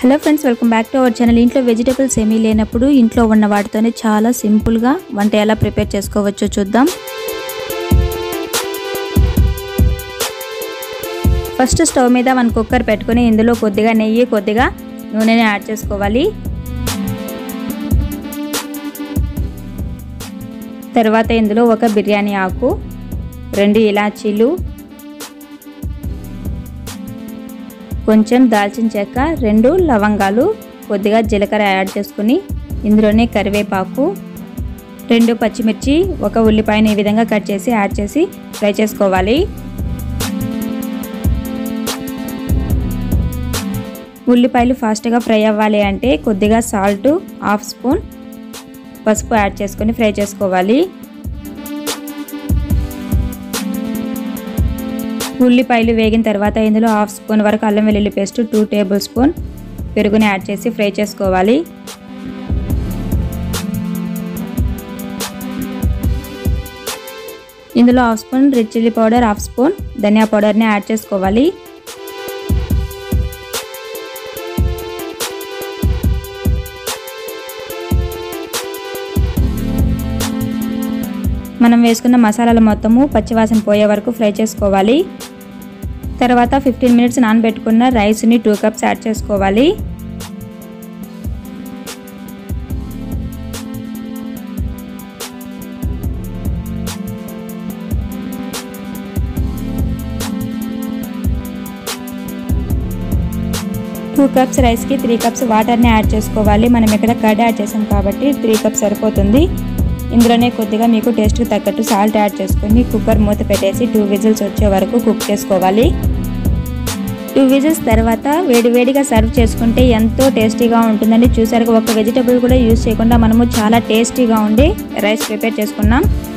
hello friends welcome back to our channel ఇంట్లో vegetables ఏమీ లేనప్పుడు ఇంట్లో ఉన్న వాటితోనే చాలా సింపుల్గా వంట ఎలా ప్రిపేర్ చేసుకోవచ్చో చూద్దాం ఫస్ట్ స్టవ్ మీద వన్ కుక్కర్ పెట్టుకొని ఇందులో కొద్దిగా నెయ్యి కొద్దిగా నూనెని యాడ్ చేసుకోవాలి తర్వాత ఇందులో ఒక బిర్యానీ ఆకు రెండు ఇలాచీలు కొంచెం దాల్చిన చెక్క రెండు లవంగాలు కొద్దిగా జీలకర్ర యాడ్ చేసుకుని ఇందులోనే కరివేపాకు రెండు పచ్చిమిర్చి ఒక ఉల్లిపాయని ఈ విధంగా కట్ చేసి యాడ్ చేసి ఫ్రై చేసుకోవాలి ఉల్లిపాయలు ఫాస్ట్గా ఫ్రై అవ్వాలి అంటే కొద్దిగా సాల్ట్ హాఫ్ స్పూన్ పసుపు యాడ్ చేసుకొని ఫ్రై చేసుకోవాలి ఉల్లిపాయలు వేగిన తర్వాత ఇందులో హాఫ్ స్పూన్ వరకు అల్లం వెల్లుల్లి పేస్ట్ టూ టేబుల్ స్పూన్ పెరుగుని యాడ్ చేసి ఫ్రై చేసుకోవాలి ఇందులో half spoon red chilli powder half spoon ధనియా పౌడర్ని యాడ్ చేసుకోవాలి మనం వేసుకున్న మసాలాలు మొత్తము పచ్చివాసన పోయే వరకు ఫ్రై చేసుకోవాలి తర్వాత ఫిఫ్టీన్ మినిట్స్ నానబెట్టుకున్న రైస్ని టూ కప్స్ యాడ్ చేసుకోవాలి టూ కప్స్ రైస్కి త్రీ కప్స్ వాటర్ని యాడ్ చేసుకోవాలి మనం ఇక్కడ కర్డ్ యాడ్ చేసాం కాబట్టి త్రీ కప్స్ సరిపోతుంది ఇందులోనే కొద్దిగా మీకు టేస్ట్కి తగ్గట్టు సాల్ట్ యాడ్ చేసుకొని కుక్కర్ మూత పెట్టేసి టూ విజిల్స్ వచ్చే వరకు కుక్ చేసుకోవాలి టూ విజిల్స్ తర్వాత వేడివేడిగా సర్వ్ చేసుకుంటే ఎంతో టేస్టీగా ఉంటుందని చూసారు ఒక వెజిటబుల్ కూడా యూజ్ చేయకుండా మనము చాలా టేస్టీగా ఉండి రైస్ ప్రిపేర్ చేసుకున్నాం